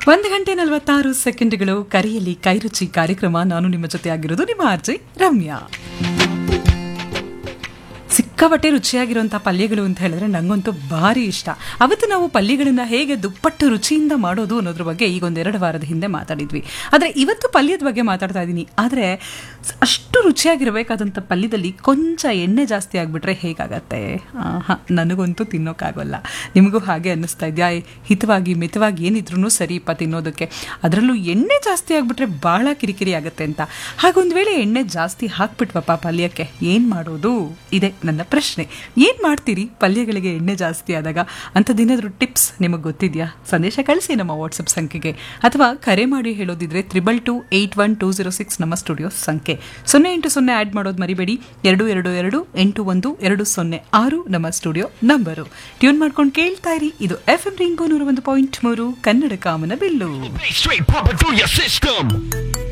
ಒಂದು ಗಂಟೆ ನಲವತ್ತಾರು ಸೆಕೆಂಡ್ಗಳು ಕರೆಯಲ್ಲಿ ಕೈರುಚಿ ಕಾರ್ಯಕ್ರಮ ನಾನು ನಿಮ್ಮ ಜೊತೆ ಆಗಿರೋದು ನಿಮ್ಮ ಆರ್ಜೆ ರಮ್ಯಾ ಸಿಕ್ಕಾಪಟ್ಟೆ ರುಚಿಯಾಗಿರುವಂಥ ಪಲ್ಯಗಳು ಅಂತ ಹೇಳಿದ್ರೆ ನಂಗಂತೂ ಭಾರಿ ಇಷ್ಟ ಅವತ್ತು ನಾವು ಪಲ್ಯಗಳನ್ನ ಹೇಗೆ ದುಪ್ಪಟ್ಟು ರುಚಿಯಿಂದ ಮಾಡೋದು ಅನ್ನೋದ್ರ ಬಗ್ಗೆ ಈಗ ಒಂದೆರಡು ವಾರದ ಹಿಂದೆ ಮಾತಾಡಿದ್ವಿ ಆದರೆ ಇವತ್ತು ಪಲ್ಯದ ಬಗ್ಗೆ ಮಾತಾಡ್ತಾ ಇದ್ದೀನಿ ಆದರೆ ಅಷ್ಟು ರುಚಿಯಾಗಿರಬೇಕಾದಂಥ ಪಲ್ಯದಲ್ಲಿ ಕೊಂಚ ಎಣ್ಣೆ ಜಾಸ್ತಿ ಆಗಿಬಿಟ್ರೆ ಹೇಗಾಗತ್ತೆ ಹಾಂ ನನಗಂತೂ ತಿನ್ನೋಕ್ಕಾಗೋಲ್ಲ ನಿಮಗೂ ಹಾಗೆ ಅನ್ನಿಸ್ತಾ ಇದೆಯಾ ಹಿತವಾಗಿ ಮಿತವಾಗಿ ಏನಿದ್ರೂ ಸರಿಪ್ಪ ತಿನ್ನೋದಕ್ಕೆ ಅದರಲ್ಲೂ ಎಣ್ಣೆ ಜಾಸ್ತಿ ಆಗಿಬಿಟ್ರೆ ಭಾಳ ಕಿರಿಕಿರಿ ಆಗುತ್ತೆ ಅಂತ ಹಾಗೊಂದು ವೇಳೆ ಎಣ್ಣೆ ಜಾಸ್ತಿ ಹಾಕ್ಬಿಟ್ವಪ್ಪ ಪಲ್ಯಕ್ಕೆ ಏನು ಮಾಡೋದು ಇದೆ ನನ್ನ ಪ್ರಶ್ನೆ ಏನು ಮಾಡ್ತೀರಿ ಪಲ್ಯಗಳಿಗೆ ಎಣ್ಣೆ ಜಾಸ್ತಿ ಆದಾಗ ಅಂಥದ್ದೇನಾದರೂ ಟಿಪ್ಸ್ ನಿಮಗೆ ಗೊತ್ತಿದೆಯಾ ಸಂದೇಶ ಕಳಿಸಿ ನಮ್ಮ ವಾಟ್ಸಪ್ ಸಂಖ್ಯೆಗೆ ಅಥವಾ ಕರೆ ಮಾಡಿ ಹೇಳೋದಿದ್ರೆ triple two eight one two zero six ನಮ್ಮ ಸ್ಟುಡಿಯೋ ಸಂಖ್ಯೆ ಸೊನ್ನೆ ಎಂಟು ಸೊನ್ನೆ ಆ್ಯಡ್ ಮಾಡೋದು ಮರಿಬೇಡಿ ಎರಡು ಎರಡು ಎರಡು ಎಂಟು ಒಂದು ಎರಡು ಸೊನ್ನೆ ಆರು ನಮ್ಮ ಸ್ಟುಡಿಯೋ ನಂಬರು ಟ್ಯೂನ್ ಮಾಡ್ಕೊಂಡು ಕೇಳ್ತಾ ಇರಿ ಇದು ಎಫ್ ಎಂ ರೈನ್ಬೋ ನೂರ ಒಂದು ಪಾಯಿಂಟ್ ಮೂರು ಕನ್ನಡ ಕಾಮನ ಬಿಲ್ಲು Bass straight pumping through your system.